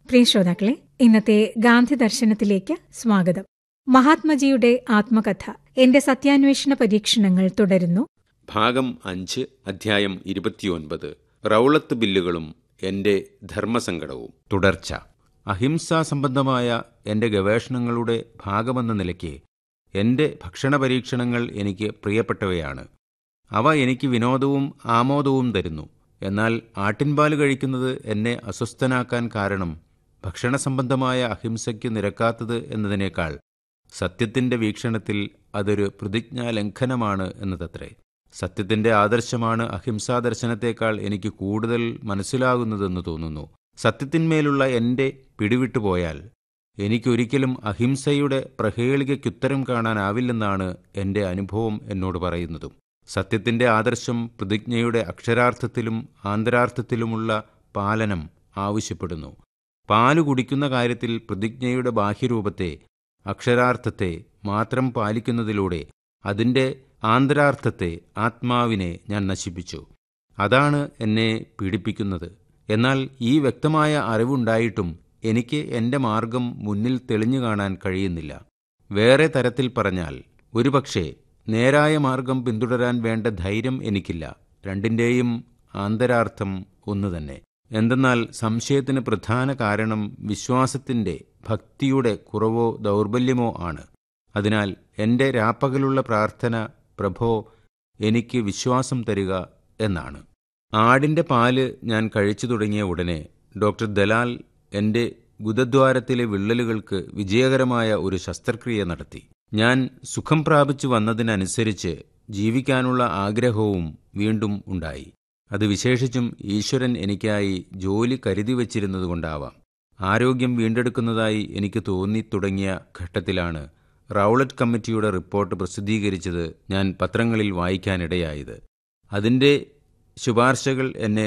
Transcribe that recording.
പ്രിയ ശ്രോതാക്കളെ ഇന്നത്തെ ഗാന്ധി ദർശനത്തിലേക്ക് സ്വാഗതം മഹാത്മജിയുടെ ആത്മകഥ എന്റെ സത്യാന്വേഷണ പരീക്ഷണങ്ങൾ തുടരുന്നു ഭാഗം അഞ്ച് അധ്യായം ഇരുപത്തിയൊൻപത് റൗളത്ത് ബില്ലുകളും എന്റെ ധർമ്മസങ്കടവും തുടർച്ച അഹിംസാ സംബന്ധമായ എന്റെ ഗവേഷണങ്ങളുടെ ഭാഗമെന്ന നിലയ്ക്ക് എന്റെ ഭക്ഷണ പരീക്ഷണങ്ങൾ എനിക്ക് പ്രിയപ്പെട്ടവയാണ് അവ എനിക്ക് വിനോദവും ആമോദവും തരുന്നു എന്നാൽ ആട്ടിൻപാല് കഴിക്കുന്നത് എന്നെ അസ്വസ്ഥനാക്കാൻ കാരണം ഭക്ഷണ സംബന്ധമായ അഹിംസയ്ക്ക് നിരക്കാത്തത് എന്നതിനേക്കാൾ സത്യത്തിന്റെ വീക്ഷണത്തിൽ അതൊരു പ്രതിജ്ഞാലംഘനമാണ് എന്നതത്രേ സത്യത്തിന്റെ ആദർശമാണ് അഹിംസാ ദർശനത്തേക്കാൾ എനിക്ക് കൂടുതൽ മനസ്സിലാകുന്നതെന്ന് തോന്നുന്നു സത്യത്തിന്മേലുള്ള എന്റെ പിടിവിട്ടുപോയാൽ എനിക്കൊരിക്കലും അഹിംസയുടെ പ്രഹേളികയ്ക്കുത്തരം കാണാനാവില്ലെന്നാണ് എന്റെ അനുഭവം എന്നോട് പറയുന്നതും സത്യത്തിന്റെ ആദർശം പ്രതിജ്ഞയുടെ അക്ഷരാർത്ഥത്തിലും ആന്തരാർത്ഥത്തിലുമുള്ള പാലനം ആവശ്യപ്പെടുന്നു പാല് കുടിക്കുന്ന കാര്യത്തിൽ പ്രതിജ്ഞയുടെ ബാഹ്യരൂപത്തെ അക്ഷരാർത്ഥത്തെ മാത്രം പാലിക്കുന്നതിലൂടെ അതിൻ്റെ ആന്തരാർത്ഥത്തെ ആത്മാവിനെ ഞാൻ നശിപ്പിച്ചു അതാണ് എന്നെ പീഡിപ്പിക്കുന്നത് എന്നാൽ ഈ വ്യക്തമായ അറിവുണ്ടായിട്ടും എനിക്ക് എൻ്റെ മാർഗം മുന്നിൽ തെളിഞ്ഞു കാണാൻ കഴിയുന്നില്ല വേറെ തരത്തിൽ പറഞ്ഞാൽ ഒരുപക്ഷെ നേരായ മാർഗം പിന്തുടരാൻ വേണ്ട ധൈര്യം എനിക്കില്ല രണ്ടിൻ്റെയും ആന്തരാർത്ഥം ഒന്നു തന്നെ എന്തെന്നാൽ സംശയത്തിന് പ്രധാന കാരണം വിശ്വാസത്തിൻ്റെ ഭക്തിയുടെ കുറവോ ദൗർബല്യമോ ആണ് അതിനാൽ എൻ്റെ രാപ്പകലുള്ള പ്രാർത്ഥന പ്രഭോ എനിക്ക് വിശ്വാസം തരിക എന്നാണ് ആടിൻ്റെ പാല് ഞാൻ കഴിച്ചു തുടങ്ങിയ ഉടനെ ഡോക്ടർ ദലാൽ എൻ്റെ ഗുദദ്വാരത്തിലെ വിള്ളലുകൾക്ക് വിജയകരമായ ഒരു ശസ്ത്രക്രിയ നടത്തി ഞാൻ സുഖം പ്രാപിച്ചു വന്നതിനനുസരിച്ച് ജീവിക്കാനുള്ള ആഗ്രഹവും വീണ്ടും ഉണ്ടായി അത് വിശേഷിച്ചും ഈശ്വരൻ എനിക്കായി ജോലി കരുതി വച്ചിരുന്നതുകൊണ്ടാവാം ആരോഗ്യം വീണ്ടെടുക്കുന്നതായി എനിക്ക് തോന്നി തുടങ്ങിയ ഘട്ടത്തിലാണ് റൗളറ്റ് കമ്മിറ്റിയുടെ റിപ്പോർട്ട് പ്രസിദ്ധീകരിച്ചത് ഞാൻ പത്രങ്ങളിൽ വായിക്കാനിടയായത് അതിൻ്റെ ശുപാർശകൾ എന്നെ